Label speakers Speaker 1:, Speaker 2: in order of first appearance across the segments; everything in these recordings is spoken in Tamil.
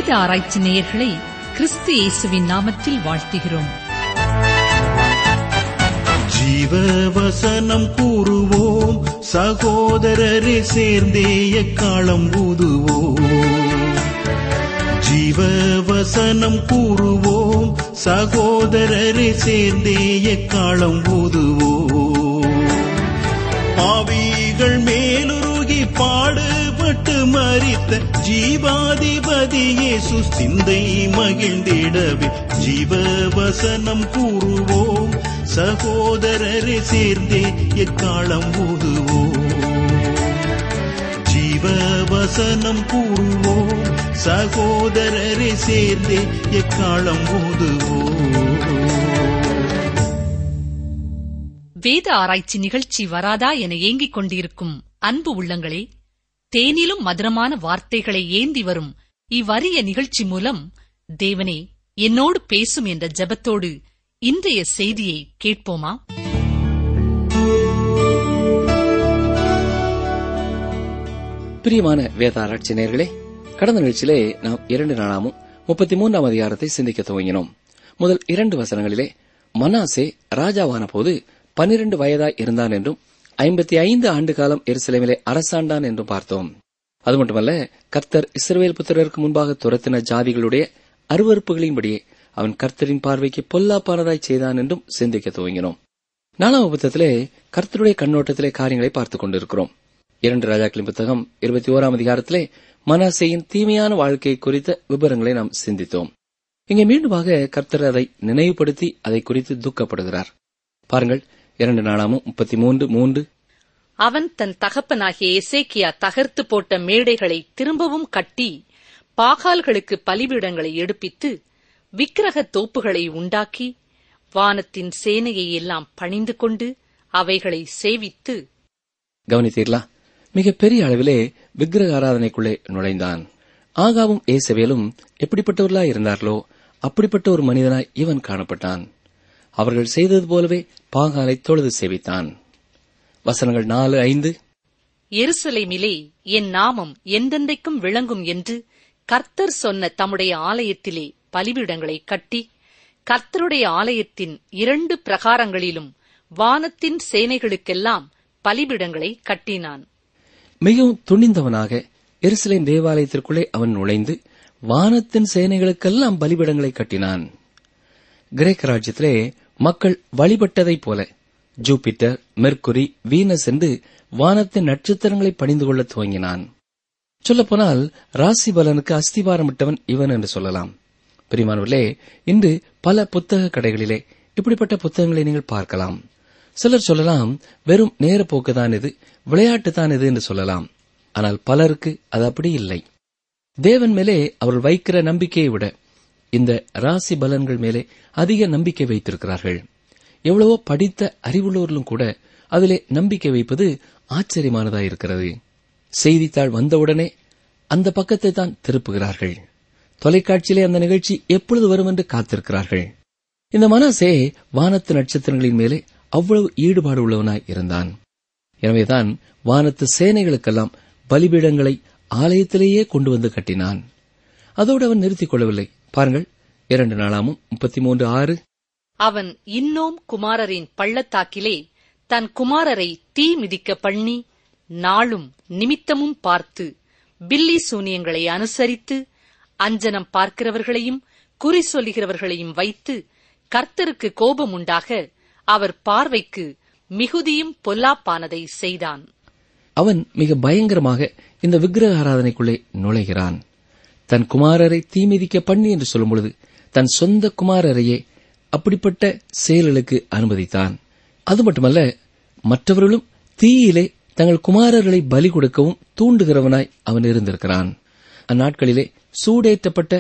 Speaker 1: வேத ஆராய்ச்சி நேயர்களை கிறிஸ்து இயேசுவின் நாமத்தில் வாழ்த்துகிறோம்
Speaker 2: ஜீவ வசனம் கூறுவோம் சகோதரரே சேர்ந்தே எக்காலம் ஊதுவோம் ஜீவ வசனம் கூறுவோம் சகோதரரே சேர்ந்தே எக்காலம் ஊதுவோம் ஆவிகள் மேலுருகி பாடுபட்டு மறித்த ஜீவாதிபதி இயேசு சிந்தை மகிழ்ந்திடவே ஜீவ வசனம் கூறுவோம் சகோதரரை சேர்ந்தே எக்காலம் ஊதுவோம் ஜீவ வசனம் கூறுவோம் சகோதரரை சேர்ந்தே எக்காலம் ஊதுவோம்
Speaker 1: வேத ஆராய்ச்சி நிகழ்ச்சி வராதா என ஏங்கிக் கொண்டிருக்கும் அன்பு உள்ளங்களே தேனிலும் மதுரமான வார்த்தைகளை ஏந்தி வரும் இவ்வரிய நிகழ்ச்சி மூலம் தேவனே என்னோடு பேசும் என்ற ஜெபத்தோடு இன்றைய செய்தியை கேட்போமா
Speaker 3: பிரியமான வேத ஆராய்ச்சி நேயர்களே கடந்த நிகழ்ச்சியிலே நாம் இரண்டு நாளாமும் முப்பத்தி மூன்றாம் அதிகாரத்தை சிந்திக்க துவங்கினோம் முதல் இரண்டு வசனங்களிலே மனாசே ராஜாவான போது பன்னிரண்டு வயதாய் இருந்தான் என்றும் ஐம்பத்தி ஐந்து ஆண்டு காலம் எருசலேமிலே அரசாண்டான் என்றும் பார்த்தோம் அது மட்டுமல்ல கர்த்தர் இஸ்ரவேல் புத்திரருக்கு முன்பாக துரத்தின ஜாதிகளுடைய அருவறுப்புகளின்படியே அவன் கர்த்தரின் பார்வைக்கு பொல்லாப்பானதாய் செய்தான் என்றும் சிந்திக்க துவங்கினோம் நாலாம் புத்தகத்திலே கர்த்தருடைய கண்ணோட்டத்திலே காரியங்களை பார்த்துக் கொண்டிருக்கிறோம் இரண்டு ராஜாக்களின் புத்தகம் இருபத்தி ஓராம் அதிகாரத்திலே மனாசேயின் தீமையான வாழ்க்கை குறித்த விவரங்களை நாம் சிந்தித்தோம் இங்கே மீண்டுமாக கர்த்தர் அதை நினைவுபடுத்தி அதை குறித்து துக்கப்படுகிறார் பாருங்கள் இரண்டு நாளாமும் முப்பத்தி மூன்று மூன்று
Speaker 1: அவன் தன் தகப்பனாகிய எசேக்கியா தகர்த்து போட்ட மேடைகளை திரும்பவும் கட்டி பாகால்களுக்கு பலிபீடங்களை எடுப்பித்து விக்கிரக தோப்புகளை உண்டாக்கி வானத்தின் சேனையை எல்லாம் பணிந்து கொண்டு அவைகளை சேவித்து
Speaker 3: கவனித்தீர்களா மிக பெரிய அளவிலே விக்கிரக ஆராதனைக்குள்ளே நுழைந்தான் ஆகாவும் ஏசவேலும் எப்படிப்பட்டவர்களாய் இருந்தார்களோ அப்படிப்பட்ட ஒரு மனிதனாய் இவன் காணப்பட்டான் அவர்கள் செய்தது போலவே பாகாலை தொழுது சேவித்தான் வசனங்கள் நாலு ஐந்து
Speaker 1: எருசலேமிலே என் நாமம் எந்தெந்தைக்கும் விளங்கும் என்று கர்த்தர் சொன்ன தம்முடைய ஆலயத்திலே பலிபீடங்களை கட்டி கர்த்தருடைய ஆலயத்தின் இரண்டு பிரகாரங்களிலும் வானத்தின் சேனைகளுக்கெல்லாம் பலிபீடங்களை கட்டினான்
Speaker 3: மிகவும் துணிந்தவனாக எருசலேம் தேவாலயத்திற்குள்ளே அவன் நுழைந்து வானத்தின் சேனைகளுக்கெல்லாம் பலிபீடங்களை கட்டினான் கிரேக்க ராஜ்யத்திலே மக்கள் வழிபட்டதைப் போல ஜூபிட்டர் மெர்க்குரி வீனஸ் என்று வானத்தின் நட்சத்திரங்களை பணிந்து கொள்ள துவங்கினான் சொல்லப்போனால் ராசி பலனுக்கு அஸ்திவாரமிட்டவன் இவன் என்று சொல்லலாம் பிரிமானவர்களே இன்று பல புத்தக கடைகளிலே இப்படிப்பட்ட புத்தகங்களை நீங்கள் பார்க்கலாம் சிலர் சொல்லலாம் வெறும் நேர போக்குதான் இது விளையாட்டுதான் இது என்று சொல்லலாம் ஆனால் பலருக்கு அது அப்படி இல்லை தேவன் மேலே அவர்கள் வைக்கிற நம்பிக்கையை விட இந்த ராசி பலன்கள் மேலே அதிக நம்பிக்கை வைத்திருக்கிறார்கள் எவ்வளவோ படித்த அறிவுள்ளவர்களும் கூட அதிலே நம்பிக்கை வைப்பது ஆச்சரியமானதாயிருக்கிறது செய்தித்தாள் வந்தவுடனே அந்த பக்கத்தை தான் திருப்புகிறார்கள் தொலைக்காட்சியிலே அந்த நிகழ்ச்சி எப்பொழுது வரும் என்று காத்திருக்கிறார்கள் இந்த மனசே வானத்து நட்சத்திரங்களின் மேலே அவ்வளவு ஈடுபாடு உள்ளவனாய் இருந்தான் எனவேதான் வானத்து சேனைகளுக்கெல்லாம் பலிபீடங்களை ஆலயத்திலேயே கொண்டு வந்து கட்டினான் அதோடு அவன் நிறுத்திக் கொள்ளவில்லை பாருங்கள் இரண்டு நாளாமும் முப்பத்தி மூன்று ஆறு
Speaker 1: அவன் இன்னோம் குமாரரின் பள்ளத்தாக்கிலே தன் குமாரரை தீ மிதிக்க பண்ணி நாளும் நிமித்தமும் பார்த்து பில்லி சூனியங்களை அனுசரித்து அஞ்சனம் பார்க்கிறவர்களையும் குறி சொல்லுகிறவர்களையும் வைத்து கர்த்தருக்கு கோபம் உண்டாக அவர் பார்வைக்கு மிகுதியும் பொல்லாப்பானதை செய்தான்
Speaker 3: அவன் மிக பயங்கரமாக இந்த விக்கிரக ஆராதனைக்குள்ளே நுழைகிறான் தன் குமாரரை தீமிதிக்க பண்ணி என்று சொல்லும் பொழுது தன் சொந்த குமாரரையே அப்படிப்பட்ட செயல்களுக்கு அனுமதித்தான் அது மட்டுமல்ல மற்றவர்களும் தீயிலே தங்கள் குமாரர்களை பலி கொடுக்கவும் தூண்டுகிறவனாய் அவன் இருந்திருக்கிறான் அந்நாட்களிலே சூடேற்றப்பட்ட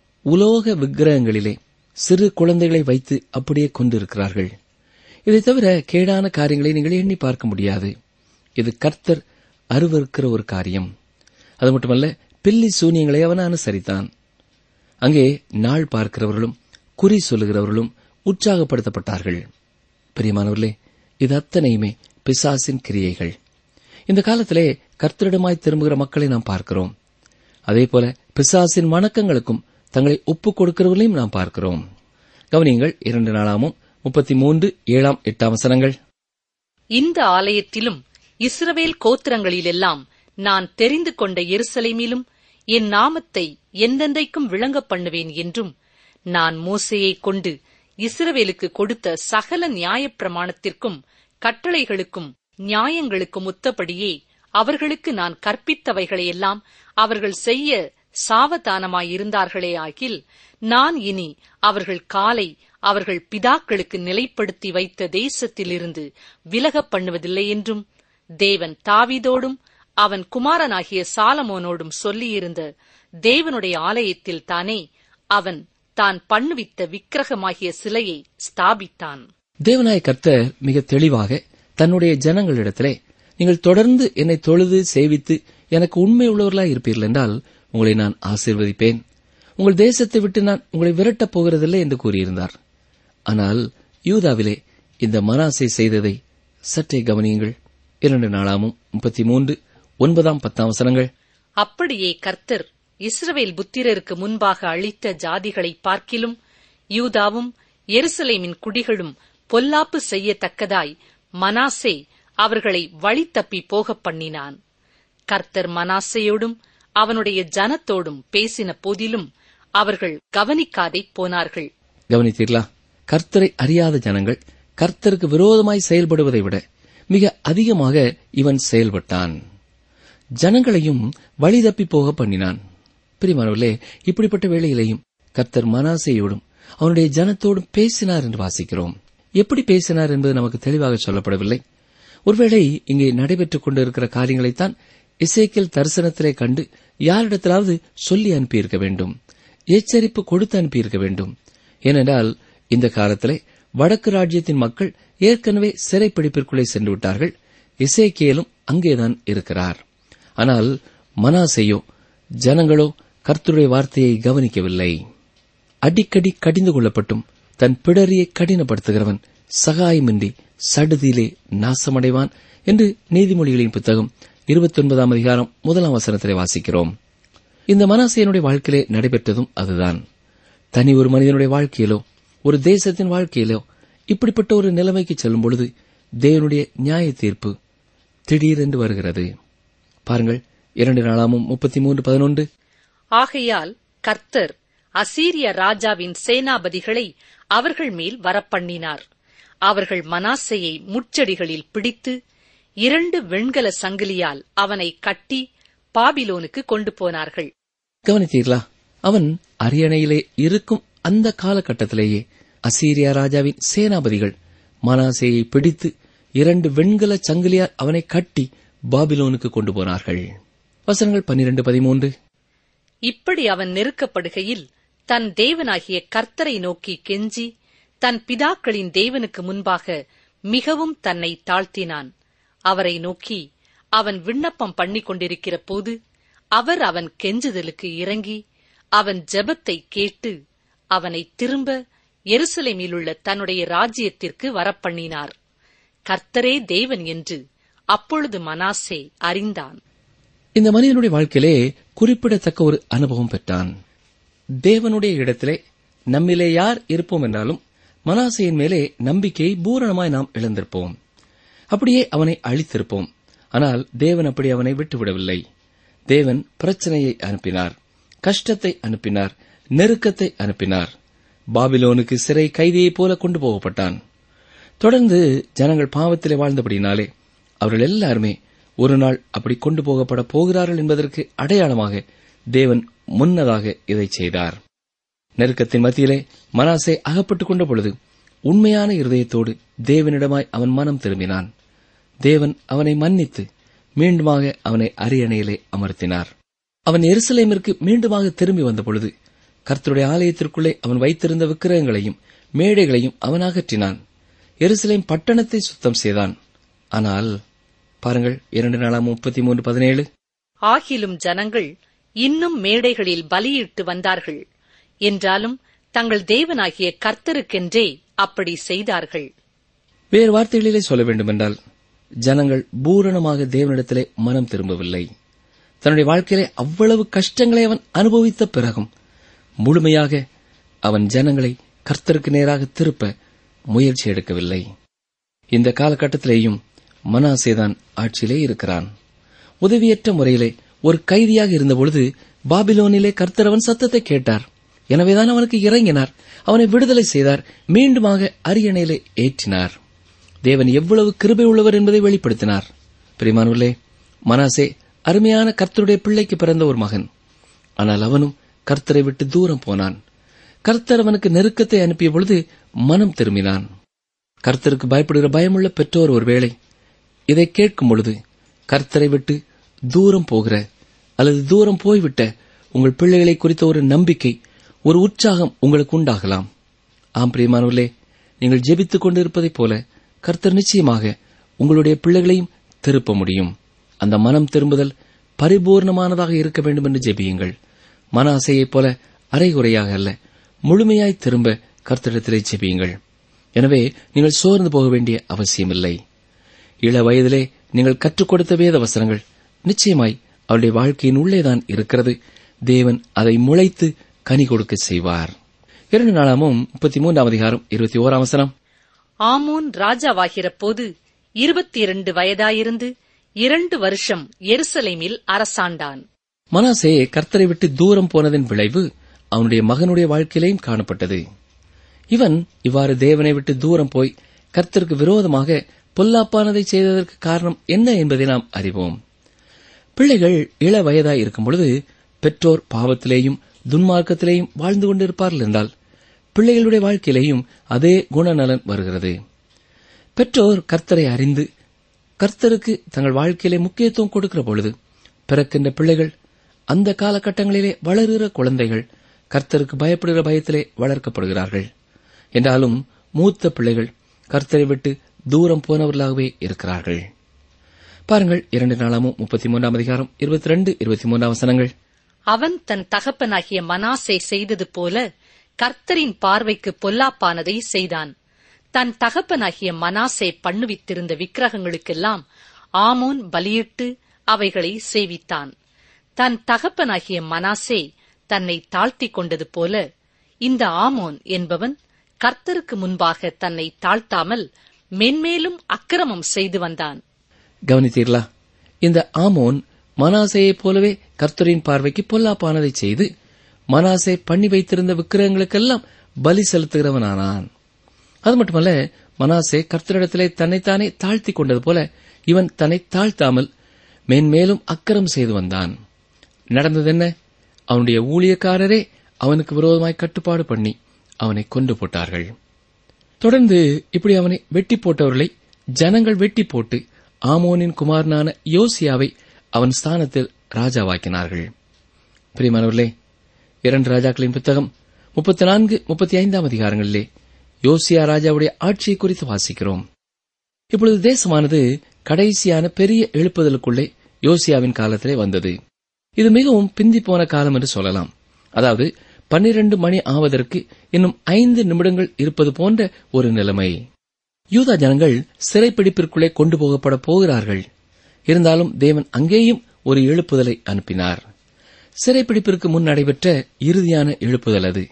Speaker 3: உலோக விக்கிரகங்களிலே சிறு குழந்தைகளை வைத்து அப்படியே கொண்டிருக்கிறார்கள் இதை தவிர கேடான காரியங்களை நீங்கள் எண்ணி பார்க்க முடியாது இது கர்த்தர் அருவருக்கிற ஒரு காரியம் அது மட்டுமல்ல பில்லி சூனியங்களை அவன் அனுசரித்தான் அங்கே நாள் பார்க்கிறவர்களும் குறி சொல்லுகிறவர்களும் உற்சாகப்படுத்தப்பட்டார்கள் பிரியமானவர்களே இது அத்தனையுமே பிசாசின் கிரியைகள் இந்த காலத்திலே கர்த்தரிடமாய் திரும்புகிற மக்களை நாம் பார்க்கிறோம் அதேபோல பிசாசின் வணக்கங்களுக்கும் தங்களை ஒப்புக் கொடுக்கிறவர்களையும் நாம் பார்க்கிறோம் கவனியங்கள் இரண்டு நாளாமும் முப்பத்தி மூன்று ஏழாம் எட்டாம் வசனங்கள்
Speaker 1: இந்த ஆலயத்திலும் இஸ்ரவேல் கோத்திரங்களிலெல்லாம் நான் தெரிந்து கொண்ட எருசலேமிலும் என் நாமத்தை எந்தெந்தைக்கும் விளங்க பண்ணுவேன் என்றும் நான் மோசேயைக் கொண்டு இஸ்ரவேலுக்கு கொடுத்த சகல நியாயப்பிரமாணத்திற்கும் கட்டளைகளுக்கும் நியாயங்களுக்கும் ஒத்தபடியே அவர்களுக்கு நான் கற்பித்தவைகளையெல்லாம் அவர்கள் செய்ய சாவதானமாயிருந்தார்களே ஆகில் நான் இனி அவர்கள் காலை அவர்கள் பிதாக்களுக்கு நிலைப்படுத்தி வைத்த தேசத்திலிருந்து விலகப் பண்ணுவதில்லை என்றும் தேவன் தாவீதோடும் அவன் குமாரனாகிய சாலமோனோடும் சொல்லியிருந்த தேவனுடைய ஆலயத்தில் தானே அவன் தான் பண்ணுவித்த விக்கிரகமாகிய சிலையை ஸ்தாபித்தான்
Speaker 3: தேவனாய கர்த்தர் மிக தெளிவாக தன்னுடைய ஜனங்களிடத்திலே நீங்கள் தொடர்ந்து என்னை தொழுது சேவித்து எனக்கு உண்மை உள்ளவர்களாய் இருப்பீர்கள் என்றால் உங்களை நான் ஆசீர்வதிப்பேன் உங்கள் தேசத்தை விட்டு நான் உங்களை விரட்டப் போகிறதில்லை என்று கூறியிருந்தார் ஆனால் யூதாவிலே இந்த மனாசை செய்ததை சற்றே கவனியுங்கள் இரண்டு நாளாமும் முப்பத்தி மூன்று ஒன்பதாம் பத்தாம் வசனங்கள்
Speaker 1: அப்படியே கர்த்தர் இஸ்ரவேல் புத்திரருக்கு முன்பாக அளித்த ஜாதிகளை பார்க்கிலும் யூதாவும் எருசலேமின் குடிகளும் பொல்லாப்பு செய்யத்தக்கதாய் மனாசே அவர்களை வழி தப்பி போகப் பண்ணினான் கர்த்தர் மனாசையோடும் அவனுடைய ஜனத்தோடும் பேசின போதிலும் அவர்கள் கவனிக்காதே போனார்கள்
Speaker 3: கவனித்தீர்களா கர்த்தரை அறியாத ஜனங்கள் கர்த்தருக்கு விரோதமாய் செயல்படுவதை விட மிக அதிகமாக இவன் செயல்பட்டான் ஜனங்களையும் வழி தப்பி போக பண்ணினான் பிரிமானவர்களே இப்படிப்பட்ட வேளையிலேயும் கர்த்தர் மனாசையோடும் அவனுடைய ஜனத்தோடும் பேசினார் என்று வாசிக்கிறோம் எப்படி பேசினார் என்பது நமக்கு தெளிவாக சொல்லப்படவில்லை ஒருவேளை இங்கே நடைபெற்றுக் கொண்டிருக்கிற காரியங்களைத்தான் இசைக்கேல் தரிசனத்திலே கண்டு யாரிடத்திலாவது சொல்லி அனுப்பியிருக்க வேண்டும் எச்சரிப்பு கொடுத்து அனுப்பியிருக்க வேண்டும் ஏனென்றால் இந்த காலத்திலே வடக்கு ராஜ்யத்தின் மக்கள் ஏற்கனவே சிறைப்பிடிப்பிற்குள்ளே சென்று விட்டார்கள் இசைக்கேலும் அங்கேதான் இருக்கிறார் ஆனால் மனாசையோ ஜனங்களோ கர்த்தருடைய வார்த்தையை கவனிக்கவில்லை அடிக்கடி கடிந்து கொள்ளப்பட்டும் தன் பிடரியை கடினப்படுத்துகிறவன் சகாயமின்றி சடுதியிலே நாசமடைவான் என்று நீதிமொழிகளின் புத்தகம் இருபத்தி ஒன்பதாம் அதிகாரம் முதலாம் வசனத்திலே வாசிக்கிறோம் இந்த மனாசையனுடைய வாழ்க்கையிலே நடைபெற்றதும் அதுதான் தனி ஒரு மனிதனுடைய வாழ்க்கையிலோ ஒரு தேசத்தின் வாழ்க்கையிலோ இப்படிப்பட்ட ஒரு நிலைமைக்கு செல்லும் பொழுது தேவனுடைய நியாய தீர்ப்பு திடீரென்று வருகிறது பாருங்கள் இரண்டு நாளாமும் முப்பத்தி மூன்று பதினொன்று
Speaker 1: ஆகையால் கர்த்தர் அசீரிய ராஜாவின் சேனாபதிகளை அவர்கள் மேல் வரப்பண்ணினார் அவர்கள் மனாசையை முச்செடிகளில் பிடித்து இரண்டு வெண்கல சங்கிலியால் அவனை கட்டி பாபிலோனுக்கு கொண்டு போனார்கள்
Speaker 3: கவனித்தீர்களா அவன் அரியணையிலே இருக்கும் அந்த காலகட்டத்திலேயே அசீரியா ராஜாவின் சேனாபதிகள் மனாசேயை பிடித்து இரண்டு வெண்கல சங்கிலியால் அவனை கட்டி பாபிலோனுக்கு கொண்டு போனார்கள் வசனங்கள் பன்னிரண்டு பதிமூன்று
Speaker 1: இப்படி அவன் நெருக்கப்படுகையில் தன் தேவனாகிய கர்த்தரை நோக்கி கெஞ்சி தன் பிதாக்களின் தேவனுக்கு முன்பாக மிகவும் தன்னை தாழ்த்தினான் அவரை நோக்கி அவன் விண்ணப்பம் பண்ணிக் கொண்டிருக்கிற போது அவர் அவன் கெஞ்சுதலுக்கு இறங்கி அவன் ஜெபத்தை கேட்டு அவனை திரும்ப எருசலேமிலுள்ள தன்னுடைய ராஜ்யத்திற்கு வரப்பண்ணினார் கர்த்தரே தேவன் என்று அப்பொழுது மனாசே அறிந்தான்
Speaker 3: இந்த மனிதனுடைய வாழ்க்கையிலே குறிப்பிடத்தக்க ஒரு அனுபவம் பெற்றான் தேவனுடைய இடத்திலே நம்மிலே யார் இருப்போம் என்றாலும் மனாசையின் மேலே நம்பிக்கையை பூரணமாய் நாம் இழந்திருப்போம் அப்படியே அவனை அழித்திருப்போம் ஆனால் தேவன் அப்படி அவனை விட்டுவிடவில்லை தேவன் பிரச்சனையை அனுப்பினார் கஷ்டத்தை அனுப்பினார் நெருக்கத்தை அனுப்பினார் பாபிலோனுக்கு சிறை கைதியைப் போல கொண்டு போகப்பட்டான் தொடர்ந்து ஜனங்கள் பாவத்திலே வாழ்ந்தபடினாலே அவர்கள் எல்லாருமே ஒரு நாள் அப்படி கொண்டு போகப்பட போகிறார்கள் என்பதற்கு அடையாளமாக தேவன் முன்னதாக இதை செய்தார் நெருக்கத்தின் மத்தியிலே மனாசே அகப்பட்டுக் கொண்ட பொழுது உண்மையான இருதயத்தோடு தேவனிடமாய் அவன் மனம் திரும்பினான் தேவன் அவனை மன்னித்து மீண்டுமாக அவனை அரியணையிலே அமர்த்தினார் அவன் எருசலேமிற்கு மீண்டுமாக திரும்பி வந்த பொழுது கர்த்தருடைய ஆலயத்திற்குள்ளே அவன் வைத்திருந்த விக்கிரகங்களையும் மேடைகளையும் அவன் அகற்றினான் எருசலேம் பட்டணத்தை சுத்தம் செய்தான் ஆனால் பாருங்கள் இரண்டு நாளாம் முப்பத்தி மூன்று பதினேழு
Speaker 1: ஆகிலும் ஜனங்கள் இன்னும் மேடைகளில் பலியிட்டு வந்தார்கள் என்றாலும் தங்கள் தேவனாகிய கர்த்தருக்கென்றே அப்படி செய்தார்கள்
Speaker 3: வேறு வார்த்தைகளிலே சொல்ல வேண்டுமென்றால் ஜனங்கள் பூரணமாக தேவனிடத்திலே மனம் திரும்பவில்லை தன்னுடைய வாழ்க்கையிலே அவ்வளவு கஷ்டங்களை அவன் அனுபவித்த பிறகும் முழுமையாக அவன் ஜனங்களை கர்த்தருக்கு நேராக திருப்ப முயற்சி எடுக்கவில்லை இந்த காலகட்டத்திலேயும் மனாசேதான் ஆட்சியிலே இருக்கிறான் உதவியற்ற முறையிலே ஒரு கைதியாக இருந்தபொழுது பாபிலோனிலே கர்த்தர் அவன் சத்தத்தை கேட்டார் எனவேதான் அவனுக்கு இறங்கினார் அவனை விடுதலை செய்தார் மீண்டுமாக அரியணையிலே ஏற்றினார் தேவன் எவ்வளவு கிருபை உள்ளவர் என்பதை வெளிப்படுத்தினார் பிரிமானுள்ளே மனாசே அருமையான கர்த்தருடைய பிள்ளைக்கு பிறந்த ஒரு மகன் ஆனால் அவனும் கர்த்தரை விட்டு தூரம் போனான் கர்த்தர் அவனுக்கு நெருக்கத்தை அனுப்பிய பொழுது மனம் திரும்பினான் கர்த்தருக்கு பயப்படுகிற பயமுள்ள பெற்றோர் ஒருவேளை இதை கேட்கும் பொழுது கர்த்தரை விட்டு தூரம் போகிற அல்லது தூரம் போய்விட்ட உங்கள் பிள்ளைகளை குறித்த ஒரு நம்பிக்கை ஒரு உற்சாகம் உங்களுக்கு உண்டாகலாம் ஆம் பிரியமானவர்களே நீங்கள் ஜெபித்துக் கொண்டிருப்பதைப் போல கர்த்தர் நிச்சயமாக உங்களுடைய பிள்ளைகளையும் திருப்ப முடியும் அந்த மனம் திரும்புதல் பரிபூர்ணமானதாக இருக்க வேண்டும் என்று ஜெபியுங்கள் மன ஆசையைப் போல அரைகுறையாக அல்ல முழுமையாய் திரும்ப கர்த்தரிடத்திலே ஜெபியுங்கள் எனவே நீங்கள் சோர்ந்து போக வேண்டிய அவசியமில்லை இள வயதிலே நீங்கள் கற்றுக் கொடுத்த வேத வசனங்கள் நிச்சயமாய் அவருடைய வாழ்க்கையின் உள்ளேதான் இருக்கிறது தேவன் அதை முளைத்து கனி கொடுக்க செய்வார் இரண்டு நாளாமும் முப்பத்தி மூன்றாம் அதிகாரம் இருபத்தி ஓராம் வசனம்
Speaker 1: ஆமோன் ராஜாவாகிற போது இருபத்தி இரண்டு வயதாயிருந்து இரண்டு வருஷம் எருசலேமில் அரசாண்டான்
Speaker 3: மனாசே கர்த்தரை விட்டு தூரம் போனதன் விளைவு அவனுடைய மகனுடைய வாழ்க்கையிலேயும் காணப்பட்டது இவன் இவ்வாறு தேவனை விட்டு தூரம் போய் கர்த்தருக்கு விரோதமாக பொல்லாப்பானதை செய்ததற்கு காரணம் என்ன என்பதை நாம் அறிவோம் பிள்ளைகள் இள வயதாய் இருக்கும் பொழுது பெற்றோர் பாவத்திலேயும் துன்மார்க்கத்திலேயும் வாழ்ந்து கொண்டிருப்பார்கள் என்றால் பிள்ளைகளுடைய வாழ்க்கையிலேயும் அதே குணநலன் வருகிறது பெற்றோர் கர்த்தரை அறிந்து கர்த்தருக்கு தங்கள் வாழ்க்கையிலே முக்கியத்துவம் கொடுக்கிற பொழுது பிறக்கின்ற பிள்ளைகள் அந்த காலகட்டங்களிலே வளருகிற குழந்தைகள் கர்த்தருக்கு பயப்படுகிற பயத்திலே வளர்க்கப்படுகிறார்கள் என்றாலும் மூத்த பிள்ளைகள் கர்த்தரை விட்டு தூரம் போனவர்களாகவே இருக்கிறார்கள் பாருங்கள் இரண்டு நாளாமும் முப்பத்தி மூன்றாம் அதிகாரம் இருபத்தி ரெண்டு இருபத்தி மூன்றாம் வசனங்கள்
Speaker 1: அவன் தன் தகப்பனாகிய மனாசே செய்தது போல கர்த்தரின் பார்வைக்கு பொல்லாப்பானதை செய்தான் தன் தகப்பனாகிய மனாசே பண்ணுவித்திருந்த விக்கிரகங்களுக்கெல்லாம் ஆமோன் பலியிட்டு அவைகளை சேவித்தான் தன் தகப்பனாகிய மனாசே தன்னை தாழ்த்திக் கொண்டது போல இந்த ஆமோன் என்பவன் கர்த்தருக்கு முன்பாக தன்னை தாழ்த்தாமல் மென்மேலும் அக்கிரமம் செய்து வந்தான்
Speaker 3: கவனித்தீர்களா இந்த ஆமோன் மனாசையைப் போலவே கர்த்தரின் பார்வைக்கு பொல்லாப்பானதை செய்து மனாசே பண்ணி வைத்திருந்த விக்கிரகங்களுக்கெல்லாம் பலி செலுத்துகிறவனானான் அது மட்டுமல்ல மனாசே கர்த்தரிடத்திலே தன்னைத்தானே தாழ்த்திக் கொண்டது போல இவன் தன்னை தாழ்த்தாமல் மேன்மேலும் அக்கரம் செய்து வந்தான் நடந்தது என்ன அவனுடைய ஊழியக்காரரே அவனுக்கு விரோதமாய் கட்டுப்பாடு பண்ணி அவனை கொண்டு போட்டார்கள் தொடர்ந்து இப்படி அவனை வெட்டி போட்டவர்களை ஜனங்கள் வெட்டி போட்டு ஆமோனின் குமாரனான யோசியாவை அவன் ஸ்தானத்தில் ராஜாவாக்கினார்கள் பிரியமானவர்களே இரண்டு ராஜாக்களின் புத்தகம் முப்பத்தி நான்கு முப்பத்தி ஐந்தாம் அதிகாரங்களிலே யோசியா ராஜாவுடைய ஆட்சியை குறித்து வாசிக்கிறோம் இப்பொழுது தேசமானது கடைசியான பெரிய எழுப்புதலுக்குள்ளே யோசியாவின் காலத்திலே வந்தது இது மிகவும் பிந்தி போன காலம் என்று சொல்லலாம் அதாவது பன்னிரண்டு மணி ஆவதற்கு இன்னும் ஐந்து நிமிடங்கள் இருப்பது போன்ற ஒரு நிலைமை யூதா ஜனங்கள் சிறைப்பிடிப்பிற்குள்ளே கொண்டு போகப்பட போகிறார்கள் இருந்தாலும் தேவன் அங்கேயும் ஒரு எழுப்புதலை அனுப்பினார் சிறைப்பிடிப்பிற்கு முன் நடைபெற்ற இறுதியான எழுப்புதல் அது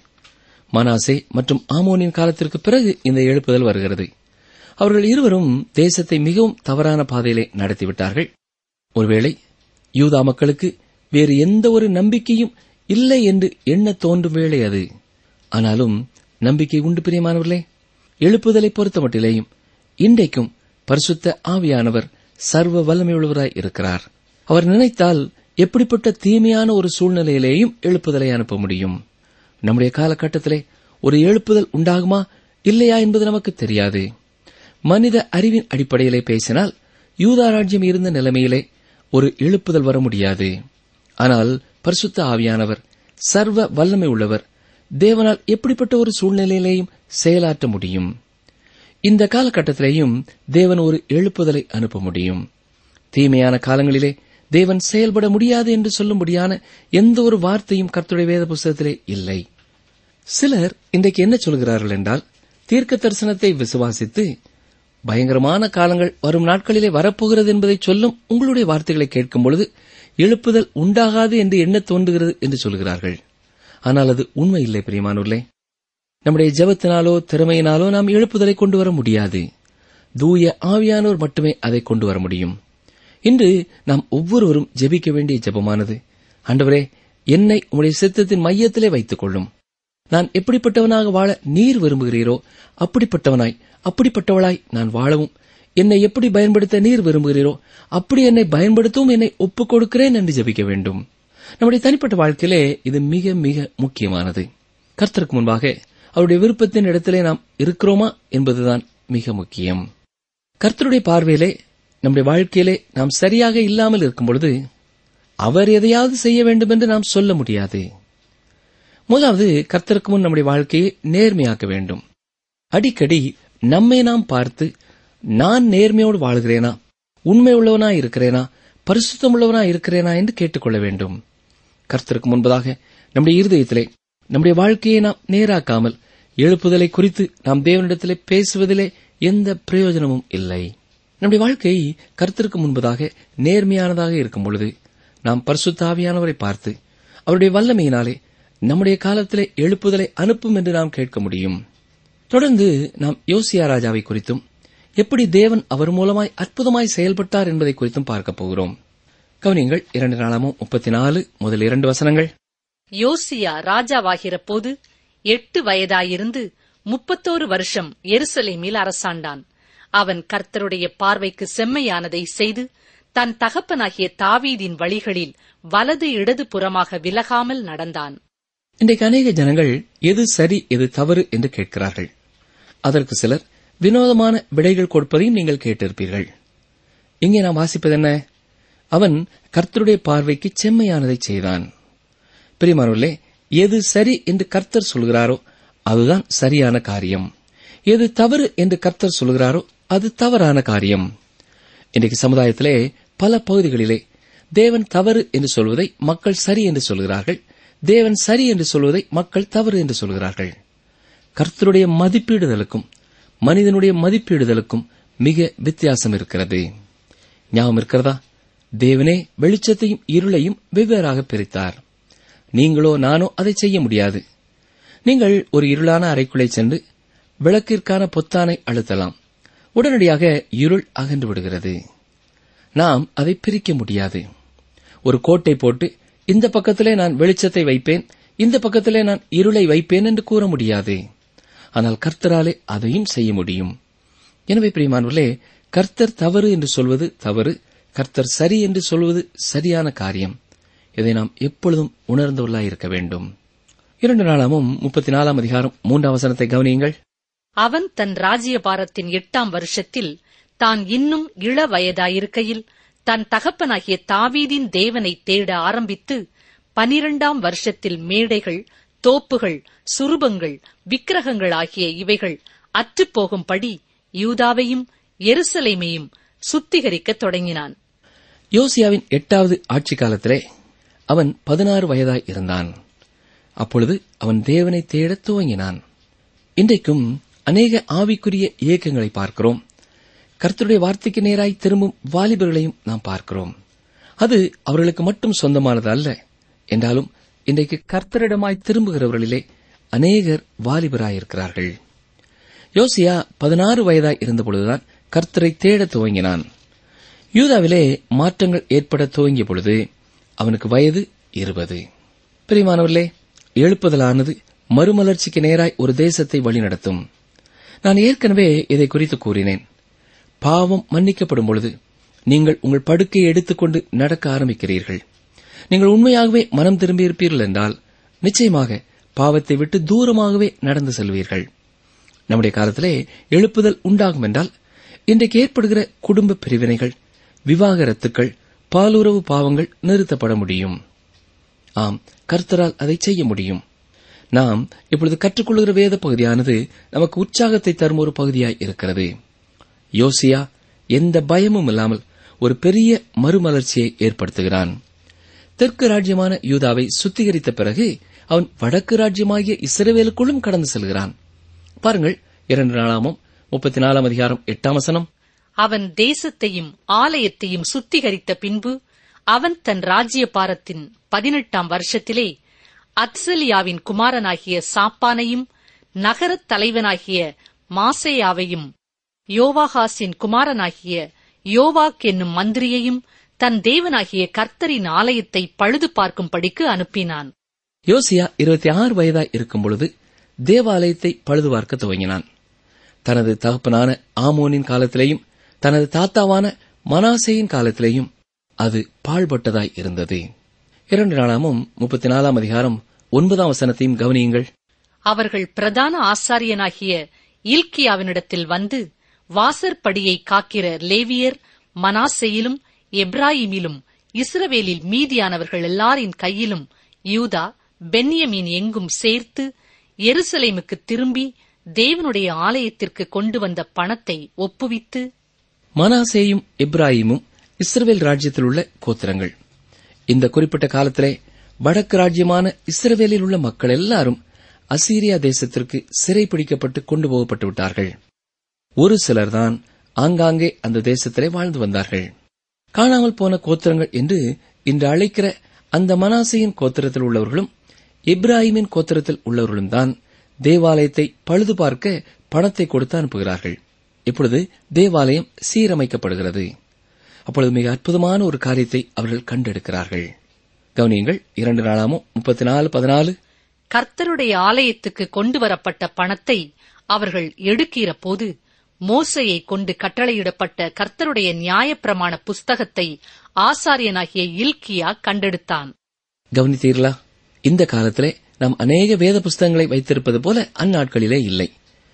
Speaker 3: மனாசே மற்றும் ஆமோனின் காலத்திற்கு பிறகு இந்த எழுப்புதல் வருகிறது அவர்கள் இருவரும் தேசத்தை மிகவும் தவறான பாதையிலே நடத்திவிட்டார்கள் ஒருவேளை யூதா மக்களுக்கு வேறு எந்த ஒரு நம்பிக்கையும் இல்லை என்று எண்ண தோன்றும் வேளை அது ஆனாலும் நம்பிக்கை உண்டு பிரியமானவர்களே எழுப்புதலை பொறுத்தமட்டிலேயும் இன்றைக்கும் பரிசுத்த ஆவியானவர் சர்வ வல்லமையுள்ளவராய் இருக்கிறார் அவர் நினைத்தால் எப்படிப்பட்ட தீமையான ஒரு சூழ்நிலையிலேயும் எழுப்புதலை அனுப்ப முடியும் நம்முடைய காலகட்டத்திலே ஒரு எழுப்புதல் உண்டாகுமா இல்லையா என்பது நமக்கு தெரியாது மனித அறிவின் அடிப்படையிலே பேசினால் யூதா ராஜ்யம் இருந்த நிலைமையிலே ஒரு எழுப்புதல் வர முடியாது ஆனால் பரிசுத்த ஆவியானவர் சர்வ வல்லமை உள்ளவர் தேவனால் எப்படிப்பட்ட ஒரு சூழ்நிலையிலேயும் செயலாற்ற முடியும் இந்த காலகட்டத்திலேயும் தேவன் ஒரு எழுப்புதலை அனுப்ப முடியும் தீமையான காலங்களிலே தேவன் செயல்பட முடியாது என்று சொல்லும்படியான எந்த ஒரு வார்த்தையும் கர்த்தருடைய வேத புஸ்தகத்திலே இல்லை சிலர் இன்றைக்கு என்ன சொல்கிறார்கள் என்றால் தீர்க்க தரிசனத்தை விசுவாசித்து பயங்கரமான காலங்கள் வரும் நாட்களிலே வரப்போகிறது என்பதை சொல்லும் உங்களுடைய வார்த்தைகளை கேட்கும் பொழுது எழுப்புதல் உண்டாகாது என்று எண்ணத் தோன்றுகிறது என்று சொல்கிறார்கள் ஆனால் அது உண்மை இல்லை பிரியமானூர்களே நம்முடைய ஜெபத்தினாலோ திறமையினாலோ நாம் எழுப்புதலை கொண்டு வர முடியாது தூய ஆவியானோர் மட்டுமே அதை கொண்டு வர முடியும் இன்று நாம் ஒவ்வொருவரும் ஜெபிக்க வேண்டிய ஜெபமானது ஆண்டவரே என்னை உம்முடைய சித்தத்தின் மையத்திலே வைத்துக் கொள்ளும் நான் எப்படிப்பட்டவனாக வாழ நீர் விரும்புகிறீரோ அப்படிப்பட்டவனாய் அப்படிப்பட்டவளாய் நான் வாழவும் என்னை எப்படி பயன்படுத்த நீர் விரும்புகிறீரோ அப்படி என்னை பயன்படுத்தவும் என்னை ஒப்புக் கொடுக்கிறேன் என்று ஜெபிக்க வேண்டும் நம்முடைய தனிப்பட்ட வாழ்க்கையிலே இது மிக மிக முக்கியமானது கர்த்தருக்கு முன்பாக அவருடைய விருப்பத்தின் இடத்திலே நாம் இருக்கிறோமா என்பதுதான் மிக முக்கியம் கர்த்தருடைய பார்வையிலே நம்முடைய வாழ்க்கையிலே நாம் சரியாக இல்லாமல் இருக்கும் பொழுது அவர் எதையாவது செய்ய வேண்டும் என்று நாம் சொல்ல முடியாது முதலாவது கர்த்தருக்கு முன் நம்முடைய வாழ்க்கையை நேர்மையாக்க வேண்டும் அடிக்கடி நம்மை நாம் பார்த்து நான் நேர்மையோடு வாழ்கிறேனா உண்மை உள்ளவனா இருக்கிறேனா பரிசுத்தம் உள்ளவனா இருக்கிறேனா என்று கேட்டுக்கொள்ள வேண்டும் கர்த்தருக்கு முன்பதாக நம்முடைய இருதயத்திலே நம்முடைய வாழ்க்கையை நாம் நேராக்காமல் எழுப்புதலை குறித்து நாம் தேவனிடத்திலே பேசுவதிலே எந்த பிரயோஜனமும் இல்லை நம்முடைய வாழ்க்கை கர்த்தருக்கு முன்பதாக நேர்மையானதாக இருக்கும் பொழுது நாம் பரிசுத்தாவியானவரை பார்த்து அவருடைய வல்லமையினாலே நம்முடைய காலத்திலே எழுப்புதலை அனுப்பும் என்று நாம் கேட்க முடியும் தொடர்ந்து நாம் யோசியா ராஜாவை குறித்தும் எப்படி தேவன் அவர் மூலமாய் அற்புதமாய் செயல்பட்டார் என்பதை குறித்தும் பார்க்கப் போகிறோம் கவனியங்கள் இரண்டு நாளாமும் முப்பத்தி நாலு முதல் இரண்டு வசனங்கள்
Speaker 1: யோசியா ராஜாவாகிற போது எட்டு வயதாயிருந்து முப்பத்தோரு வருஷம் எருசலேமில் அரசாண்டான் அவன் கர்த்தருடைய பார்வைக்கு செம்மையானதை செய்து தன் தகப்பனாகிய தாவீதின் வழிகளில் வலது இடது புறமாக விலகாமல் நடந்தான்
Speaker 3: இன்றைக்கு அநேக ஜனங்கள் எது சரி எது தவறு என்று கேட்கிறார்கள் அதற்கு சிலர் வினோதமான விடைகள் கொடுப்பதையும் நீங்கள் கேட்டிருப்பீர்கள் இங்கே நாம் வாசிப்பது என்ன அவன் கர்த்தருடைய பார்வைக்கு செம்மையானதை செய்தான் பிரிமானூர்களே எது சரி என்று கர்த்தர் சொல்கிறாரோ அதுதான் சரியான காரியம் எது தவறு என்று கர்த்தர் சொல்கிறாரோ அது தவறான காரியம் இன்றைக்கு சமுதாயத்திலே பல பகுதிகளிலே தேவன் தவறு என்று சொல்வதை மக்கள் சரி என்று சொல்கிறார்கள் தேவன் சரி என்று சொல்வதை மக்கள் தவறு என்று சொல்கிறார்கள் கர்த்தருடைய மதிப்பீடுதலுக்கும் மனிதனுடைய மதிப்பீடுதலுக்கும் மிக வித்தியாசம் இருக்கிறது ஞாபகம் இருக்கிறதா தேவனே வெளிச்சத்தையும் இருளையும் வெவ்வேறாக பிரித்தார் நீங்களோ நானோ அதை செய்ய முடியாது நீங்கள் ஒரு இருளான அறைக்குள்ளே சென்று விளக்கிற்கான பொத்தானை அழுத்தலாம் உடனடியாக இருள் அகன்று விடுகிறது நாம் அதை பிரிக்க முடியாது ஒரு கோட்டை போட்டு இந்த பக்கத்திலே நான் வெளிச்சத்தை வைப்பேன் இந்த பக்கத்திலே நான் இருளை வைப்பேன் என்று கூற முடியாது ஆனால் கர்த்தராலே அதையும் செய்ய முடியும் எனவே பிரியமானவர்களே கர்த்தர் தவறு என்று சொல்வது தவறு கர்த்தர் சரி என்று சொல்வது சரியான காரியம் இதை நாம் எப்பொழுதும் உணர்ந்தவர்களாய் இருக்க வேண்டும் இரண்டு நாளாமும் முப்பத்தி நாலாம் அதிகாரம் மூன்றாம் வசனத்தை கவனியுங்கள்
Speaker 1: அவன் தன் ராஜ்யபாரத்தின் எட்டாம் வருஷத்தில் தான் இன்னும் இள வயதாயிருக்கையில் தன் தகப்பனாகிய தாவீதின் தேவனை தேட ஆரம்பித்து பனிரெண்டாம் வருஷத்தில் மேடைகள் தோப்புகள் சுரூபங்கள் விக்கிரகங்கள் ஆகிய இவைகள் அற்றுப்போகும்படி யூதாவையும் எருசலேமையும் சுத்திகரிக்கத் தொடங்கினான்
Speaker 3: யோசியாவின் எட்டாவது ஆட்சி காலத்திலே அவன் பதினாறு வயதாய் இருந்தான் அப்பொழுது அவன் தேவனை தேடத் துவங்கினான் இன்றைக்கும் அநேக ஆவிக்குரிய இயக்கங்களை பார்க்கிறோம் கர்த்தருடைய வார்த்தைக்கு நேராய் திரும்பும் வாலிபர்களையும் நாம் பார்க்கிறோம் அது அவர்களுக்கு மட்டும் சொந்தமானது அல்ல என்றாலும் இன்றைக்கு கர்த்தரிடமாய் திரும்புகிறவர்களிலே அநேகர் வாலிபராயிருக்கிறார்கள் யோசியா பதினாறு வயதாய் இருந்தபொழுதுதான் கர்த்தரை தேடத் துவங்கினான் யூதாவிலே மாற்றங்கள் ஏற்பட துவங்கிய பொழுது அவனுக்கு வயது இருபது பிரிமானவர்களே எழுப்புதலானது மறுமலர்ச்சிக்கு நேராய் ஒரு தேசத்தை வழிநடத்தும் நான் ஏற்கனவே இதை குறித்து கூறினேன் பாவம் மன்னிக்கப்படும் பொழுது நீங்கள் உங்கள் படுக்கையை எடுத்துக்கொண்டு நடக்க ஆரம்பிக்கிறீர்கள் நீங்கள் உண்மையாகவே மனம் திரும்பியிருப்பீர்கள் என்றால் நிச்சயமாக பாவத்தை விட்டு தூரமாகவே நடந்து செல்வீர்கள் நம்முடைய காலத்திலே எழுப்புதல் உண்டாகும் என்றால் இன்றைக்கு ஏற்படுகிற குடும்ப பிரிவினைகள் விவாகரத்துக்கள் பாலுறவு பாவங்கள் நிறுத்தப்பட முடியும் ஆம் கர்த்தரால் அதை செய்ய முடியும் நாம் இப்பொழுது கற்றுக்கொள்கிற வேத பகுதியானது நமக்கு உற்சாகத்தை தரும் ஒரு பகுதியாய் இருக்கிறது யோசியா எந்த பயமும் இல்லாமல் ஒரு பெரிய மறுமலர்ச்சியை ஏற்படுத்துகிறான் தெற்கு ராஜ்யமான யூதாவை சுத்திகரித்த பிறகு அவன் வடக்கு ராஜ்யமாகிய இஸ்ரவேலுக்குள்ளும் கடந்து செல்கிறான் பாருங்கள் இரண்டு நாளாமும் முப்பத்தி நாலாம் அதிகாரம் எட்டாம் வசனம்
Speaker 1: அவன் தேசத்தையும் ஆலயத்தையும் சுத்திகரித்த பின்பு அவன் தன் ராஜ்யபாரத்தின் பதினெட்டாம் வருஷத்திலே அத்சலியாவின் குமாரனாகிய சாப்பானையும் நகரத் தலைவனாகிய மாசேயாவையும் யோவாகாசின் குமாரனாகிய யோவாக் என்னும் மந்திரியையும் தன் தேவனாகிய கர்த்தரின் ஆலயத்தை பழுது பார்க்கும்படிக்கு அனுப்பினான்
Speaker 3: யோசியா இருபத்தி ஆறு வயதாய் இருக்கும் பொழுது தேவாலயத்தை பழுது பார்க்க துவங்கினான் தனது தகப்பனான ஆமோனின் காலத்திலேயும் தனது தாத்தாவான மனாசேயின் காலத்திலேயும் அது பாழ்பட்டதாய் இருந்தது இரண்டு நாளாமும் முப்பத்தி நாலாம் அதிகாரம் ஒன்பதாம் வசனத்தையும் கவனியுங்கள்
Speaker 1: அவர்கள் பிரதான ஆசாரியனாகிய இல்கியாவினிடத்தில் வந்து வாசற்படியை காக்கிற லேவியர் மனாசேயிலும் எப்ராயிமிலும் இஸ்ரவேலில் மீதியானவர்கள் எல்லாரின் கையிலும் யூதா பென்யமீன் எங்கும் சேர்த்து எருசலேமுக்கு திரும்பி தேவனுடைய ஆலயத்திற்கு கொண்டு வந்த பணத்தை ஒப்புவித்து
Speaker 3: மனாசேயும் இப்ராஹிமும் இஸ்ரவேல் ராஜ்யத்தில் உள்ள கோத்திரங்கள் இந்த குறிப்பிட்ட காலத்திலே வடக்கு ராஜ்யமான இஸ்ரவேலில் உள்ள மக்கள் எல்லாரும் அசீரியா தேசத்திற்கு சிறைப்பிடிக்கப்பட்டு கொண்டு போகப்பட்டு விட்டார்கள் ஒரு சிலர்தான் ஆங்காங்கே அந்த தேசத்திலே வாழ்ந்து வந்தார்கள் காணாமல் போன கோத்திரங்கள் என்று இன்று அழைக்கிற அந்த மனாசையின் கோத்திரத்தில் உள்ளவர்களும் இப்ராஹிமின் கோத்திரத்தில் உள்ளவர்களும் தான் தேவாலயத்தை பழுது பார்க்க பணத்தை கொடுத்து அனுப்புகிறார்கள் இப்பொழுது தேவாலயம் சீரமைக்கப்படுகிறது அப்பொழுது மிக அற்புதமான ஒரு காரியத்தை அவர்கள் கண்டெடுக்கிறார்கள் கவனியங்கள் இரண்டு நாளாமோ முப்பத்தி நாலு பதினாலு
Speaker 1: கர்த்தருடைய ஆலயத்துக்கு கொண்டு வரப்பட்ட பணத்தை அவர்கள் எடுக்கிற போது மோசையை கொண்டு கட்டளையிடப்பட்ட கர்த்தருடைய நியாயப்பிரமாண புஸ்தகத்தை ஆசாரியனாகிய இல்கியா கண்டெடுத்தான்
Speaker 3: கவனித்தீர்களா இந்த காலத்திலே நாம் அநேக வேத புஸ்தகங்களை வைத்திருப்பது போல அந்நாட்களிலே இல்லை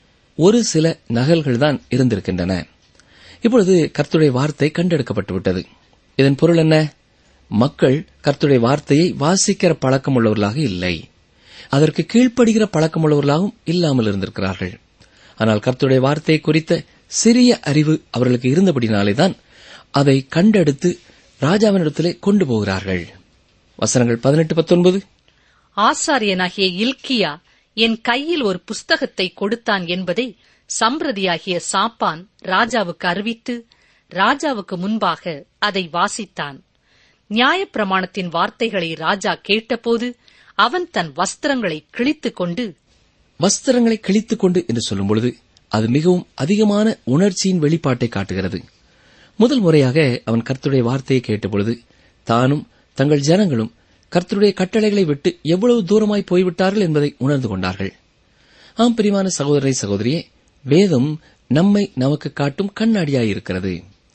Speaker 3: ஒரு சில நகல்கள் தான் இருந்திருக்கின்றன இப்பொழுது கர்த்தருடைய வார்த்தை கண்டெடுக்கப்பட்டு விட்டது இதன் பொருள் என்ன மக்கள் கர்த்தருடைய வார்த்தையை வாசிக்கிற பழக்கமுள்ளவர்களாக இல்லை அதற்கு கீழ்ப்படுகிற பழக்கமுள்ளவர்களாகவும் இல்லாமல் இருந்திருக்கிறார்கள் ஆனால் கர்த்தருடைய வார்த்தையை குறித்த சிறிய அறிவு அவர்களுக்கு இருந்தபடினாலேதான் அதை கண்டெடுத்து ராஜாவினிடத்திலே கொண்டு போகிறார்கள் வசனங்கள் பதினெட்டு பத்தொன்பது
Speaker 1: ஆசாரியனாகிய இல்கியா என் கையில் ஒரு புஸ்தகத்தை கொடுத்தான் என்பதை சம்பிரதியாகிய சாப்பான் ராஜாவுக்கு அறிவித்து ராஜாவுக்கு முன்பாக அதை வாசித்தான் நியாயப்பிரமாணத்தின் வார்த்தைகளை ராஜா கேட்டபோது அவன் தன் வஸ்திரங்களை கிழித்துக் கொண்டு
Speaker 3: வஸ்திரங்களை கிழித்துக் கொண்டு என்று சொல்லும் பொழுது அது மிகவும் அதிகமான உணர்ச்சியின் வெளிப்பாட்டை காட்டுகிறது முதல் முறையாக அவன் கர்த்தருடைய வார்த்தையை கேட்டபொழுது தானும் தங்கள் ஜனங்களும் கர்த்தருடைய கட்டளைகளை விட்டு எவ்வளவு தூரமாய் போய்விட்டார்கள் என்பதை உணர்ந்து கொண்டார்கள் ஆம் பிரிவான சகோதரை சகோதரியே வேதம் நம்மை நமக்கு காட்டும் கண்ணாடியாயிருக்கிறது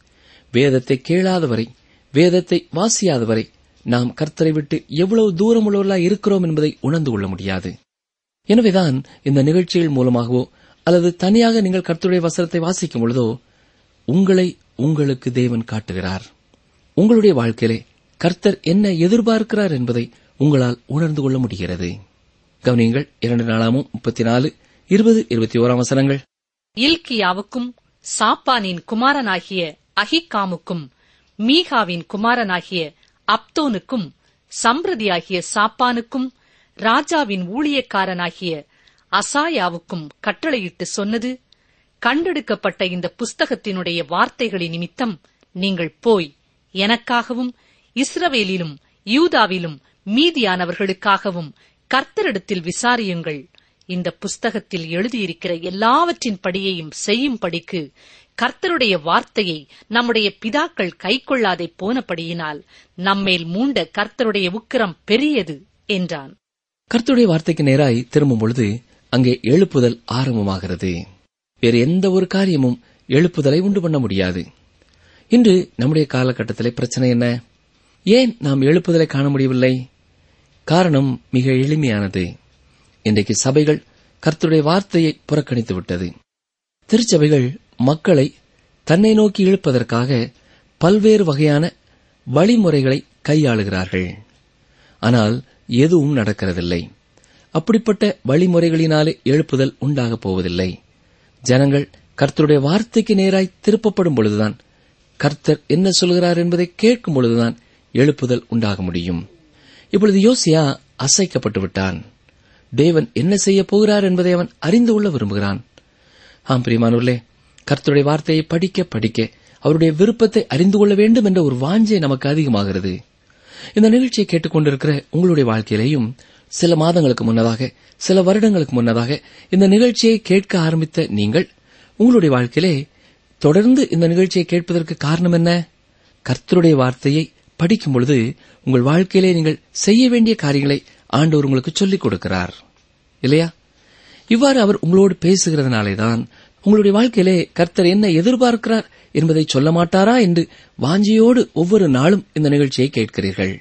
Speaker 3: வேதத்தை கேளாதவரை வேதத்தை வாசியாதவரை நாம் கர்த்தரை விட்டு எவ்வளவு தூரம் உள்ளவர்களாய் இருக்கிறோம் என்பதை உணர்ந்து கொள்ள முடியாது எனவேதான் இந்த நிகழ்ச்சிகள் மூலமாகவோ அல்லது தனியாக நீங்கள் கர்த்தருடைய வசனத்தை வாசிக்கும் பொழுதோ உங்களை உங்களுக்கு தேவன் காட்டுகிறார் உங்களுடைய வாழ்க்கையிலே கர்த்தர் என்ன எதிர்பார்க்கிறார் என்பதை உங்களால் உணர்ந்து கொள்ள முடிகிறது கவனியங்கள் இரண்டு நாளாமும் முப்பத்தி நாலு இருபது இருபத்தி ஓராம் வசனங்கள்
Speaker 1: இல்கியாவுக்கும் சாப்பானின் குமாரனாகிய அஹிகாமுக்கும் மீகாவின் குமாரனாகிய அப்தோனுக்கும் சம்பிரதியாகிய சாப்பானுக்கும் ராஜாவின் ஊழியக்காரனாகிய அசாயாவுக்கும் கட்டளையிட்டு சொன்னது கண்டெடுக்கப்பட்ட இந்த புஸ்தகத்தினுடைய வார்த்தைகளின் நிமித்தம் நீங்கள் போய் எனக்காகவும் இஸ்ரவேலிலும் யூதாவிலும் மீதியானவர்களுக்காகவும் கர்த்தரிடத்தில் விசாரியுங்கள் இந்த புஸ்தகத்தில் எழுதியிருக்கிற எல்லாவற்றின் படியையும் செய்யும்படிக்கு கர்த்தருடைய வார்த்தையை நம்முடைய பிதாக்கள் கைக்கொள்ளாதே போனபடியினால் நம்மேல் மூண்ட கர்த்தருடைய உக்கிரம் பெரியது என்றான்
Speaker 3: கர்த்தருடைய வார்த்தைக்கு நேராய் திரும்பும் பொழுது அங்கே எழுப்புதல் ஆரம்பமாகிறது வேறு எந்த ஒரு காரியமும் எழுப்புதலை உண்டு பண்ண முடியாது இன்று நம்முடைய காலகட்டத்திலே பிரச்சனை என்ன ஏன் நாம் எழுப்புதலை காண முடியவில்லை காரணம் மிக எளிமையானது இன்றைக்கு சபைகள் கர்த்தருடைய வார்த்தையை புறக்கணித்து விட்டது திருச்சபைகள் மக்களை தன்னை நோக்கி இழுப்பதற்காக பல்வேறு வகையான வழிமுறைகளை கையாளுகிறார்கள் ஆனால் எதுவும் நடக்கிறதில்லை அப்படிப்பட்ட வழிமுறைகளினாலே எழுப்புதல் உண்டாகப் போவதில்லை ஜனங்கள் கர்த்தருடைய வார்த்தைக்கு நேராய் திருப்பப்படும் பொழுதுதான் கர்த்தர் என்ன சொல்கிறார் என்பதை கேட்கும் பொழுதுதான் எழுப்புதல் உண்டாக முடியும் இப்பொழுது யோசியா அசைக்கப்பட்டு விட்டான் தேவன் என்ன செய்யப் போகிறார் என்பதை அவன் அறிந்து கொள்ள விரும்புகிறான் ஆம் பிரியமானூர்லே கர்த்தருடைய வார்த்தையை படிக்க படிக்க அவருடைய விருப்பத்தை அறிந்து கொள்ள வேண்டும் என்ற ஒரு வாஞ்சை நமக்கு அதிகமாகிறது இந்த நிகழ்ச்சியை கேட்டுக்கொண்டிருக்கிற உங்களுடைய வாழ்க்கையிலேயும் சில மாதங்களுக்கு முன்னதாக சில வருடங்களுக்கு முன்னதாக இந்த நிகழ்ச்சியை கேட்க ஆரம்பித்த நீங்கள் உங்களுடைய வாழ்க்கையிலே தொடர்ந்து இந்த நிகழ்ச்சியை கேட்பதற்கு காரணம் என்ன கர்த்தருடைய வார்த்தையை படிக்கும் பொழுது உங்கள் வாழ்க்கையிலே நீங்கள் செய்ய வேண்டிய காரியங்களை ஆண்டவர் உங்களுக்கு சொல்லிக் கொடுக்கிறார் இல்லையா இவ்வாறு அவர் உங்களோடு பேசுகிறதுனாலேதான் உங்களுடைய வாழ்க்கையிலே கர்த்தர் என்ன எதிர்பார்க்கிறார் என்பதை சொல்ல மாட்டாரா என்று வாஞ்சியோடு ஒவ்வொரு நாளும் இந்த நிகழ்ச்சியை கேட்கிறீர்கள்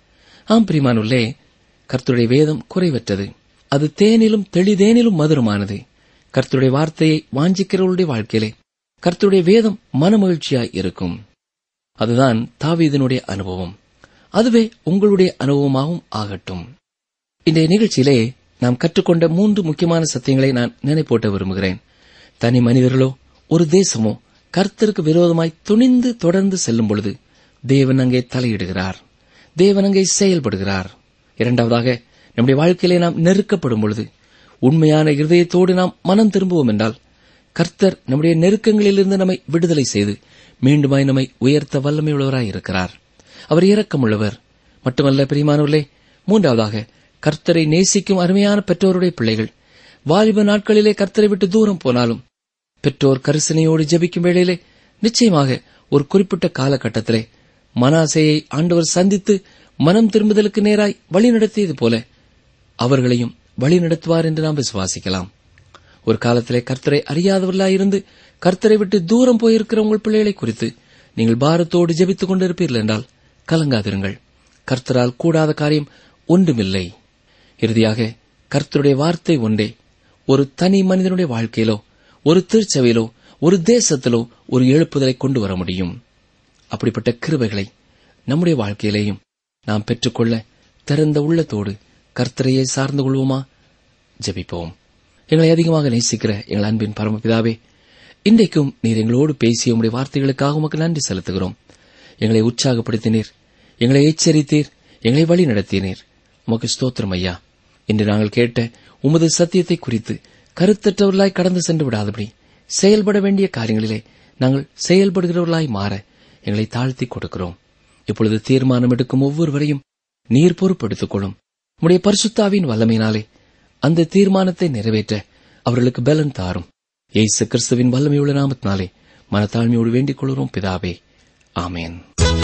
Speaker 3: ஆம் பிரிமானுள்ளே கர்த்தருடைய வேதம் குறைவற்றது அது தேனிலும் தெளிதேனிலும் மதுரமானது கர்த்தருடைய வார்த்தையை வாஞ்சிக்கிறவர்களுடைய வாழ்க்கையிலே கர்த்தருடைய வேதம் மனமகிழ்ச்சியாய் இருக்கும் அதுதான் தாவீதனுடைய அனுபவம் அதுவே உங்களுடைய அனுபவமாகவும் ஆகட்டும் இன்றைய நிகழ்ச்சியிலே நாம் கற்றுக்கொண்ட மூன்று முக்கியமான சத்தியங்களை நான் நினைப்போட்ட விரும்புகிறேன் தனி மனிதர்களோ ஒரு தேசமோ கர்த்தருக்கு விரோதமாய் துணிந்து தொடர்ந்து செல்லும் பொழுது தேவன் அங்கே தலையிடுகிறார் தேவன் அங்கே செயல்படுகிறார் இரண்டாவதாக நம்முடைய வாழ்க்கையிலே நாம் நெருக்கப்படும் பொழுது உண்மையான இருதயத்தோடு நாம் மனம் திரும்புவோம் என்றால் கர்த்தர் நம்முடைய நெருக்கங்களிலிருந்து நம்மை விடுதலை செய்து மீண்டுமாய் நம்மை உயர்த்த வல்லமையுள்ளவராய் இருக்கிறார் அவர் இரக்கமுள்ளவர் மட்டுமல்ல பிரியமானவர்களே மூன்றாவதாக கர்த்தரை நேசிக்கும் அருமையான பெற்றோருடைய பிள்ளைகள் வாலிப நாட்களிலே கர்த்தரை விட்டு தூரம் போனாலும் பெற்றோர் கரிசனையோடு ஜெபிக்கும் வேளையிலே நிச்சயமாக ஒரு குறிப்பிட்ட காலகட்டத்திலே மனாசையை ஆண்டவர் சந்தித்து மனம் திரும்புதலுக்கு நேராய் வழிநடத்தியது போல அவர்களையும் வழிநடத்துவார் என்று நாம் விசுவாசிக்கலாம் ஒரு காலத்திலே கர்த்தரை அறியாதவர்களாயிருந்து கர்த்தரை விட்டு தூரம் போயிருக்கிற உங்கள் பிள்ளைகளை குறித்து நீங்கள் பாரத்தோடு ஜெபித்துக் கொண்டிருப்பீர்கள் என்றால் கலங்காதிருங்கள் கர்த்தரால் கூடாத காரியம் ஒன்றுமில்லை இறுதியாக கர்த்தருடைய வார்த்தை ஒன்றே ஒரு தனி மனிதனுடைய வாழ்க்கையிலோ ஒரு திருச்சபையிலோ ஒரு தேசத்திலோ ஒரு எழுப்புதலை கொண்டு வர முடியும் அப்படிப்பட்ட கிருபைகளை நம்முடைய வாழ்க்கையிலேயும் நாம் பெற்றுக்கொள்ள திறந்த உள்ளத்தோடு கர்த்தரையே சார்ந்து கொள்வோமா ஜெபிப்போம் எங்களை அதிகமாக நேசிக்கிற எங்கள் அன்பின் பரமபிதாவே இன்றைக்கும் நீர் எங்களோடு பேசிய உடைய வார்த்தைகளுக்காக உமக்கு நன்றி செலுத்துகிறோம் எங்களை உற்சாகப்படுத்தினீர் எங்களை எச்சரித்தீர் எங்களை வழி நடத்தினீர் உமக்கு ஸ்தோத்திரம் ஐயா இன்று நாங்கள் கேட்ட உமது சத்தியத்தை குறித்து கருத்தற்றவர்களாய் கடந்து சென்று விடாதபடி செயல்பட வேண்டிய காரியங்களிலே நாங்கள் செயல்படுகிறவர்களாய் மாற எங்களை தாழ்த்தி கொடுக்கிறோம் இப்பொழுது தீர்மானம் எடுக்கும் ஒவ்வொருவரையும் நீர் பொறுப்படுத்திக் கொள்ளும் உடைய பரிசுத்தாவின் வல்லமையினாலே அந்த தீர்மானத்தை நிறைவேற்ற அவர்களுக்கு பலன் தாரும் இயேசு கிறிஸ்துவின் வல்லமையுள்ள நாமத்தினாலே மனத்தாழ்மையோடு வேண்டிக் கொள்கிறோம் பிதாவே ஆமேன்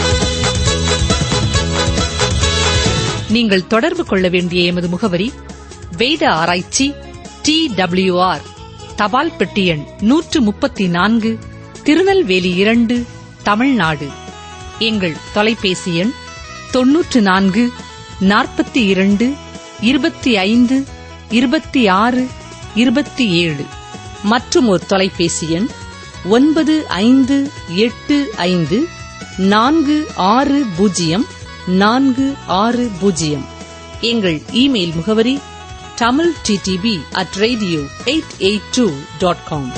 Speaker 1: நீங்கள் தொடர்பு கொள்ள வேண்டிய எமது முகவரி வேத ஆராய்ச்சி டி டபிள்யூஆர் தபால் பெட்டி எண் நூற்று முப்பத்தி நான்கு திருநெல்வேலி இரண்டு தமிழ்நாடு எங்கள் தொலைபேசி எண் தொன்னூற்று நான்கு நாற்பத்தி இரண்டு இருபத்தி ஐந்து இருபத்தி ஆறு இருபத்தி ஏழு மற்றும் ஒரு தொலைபேசி எண் ஒன்பது ஐந்து எட்டு ஐந்து நான்கு ஆறு பூஜ்ஜியம் நான்கு ஆறு பூஜ்ஜியம் எங்கள் இமெயில் முகவரி Tamil DTP at radio eight eight two dot com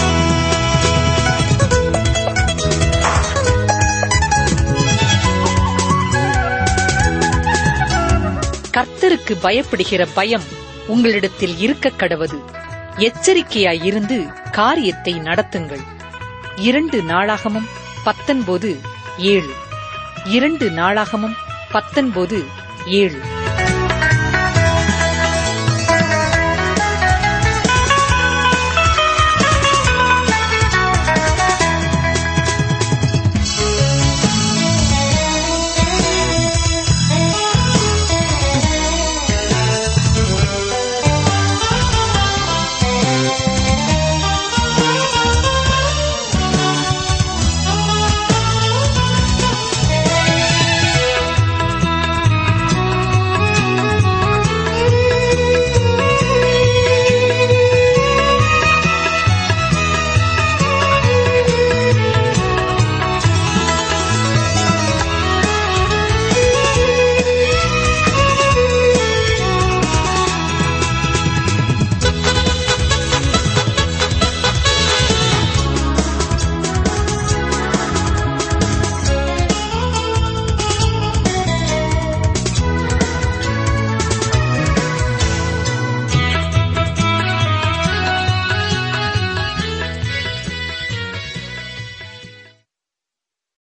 Speaker 1: கர்த்தருக்கு பயப்படுகிற பயம் உங்களிடத்தில் இருக்க கடவது எச்சரிக்கையாயிருந்து காரியத்தை நடத்துங்கள் இரண்டு நாளாகமும் பத்தொன்பது ஏழு இரண்டு நாளாகமும் பத்தொன்பது ஏழு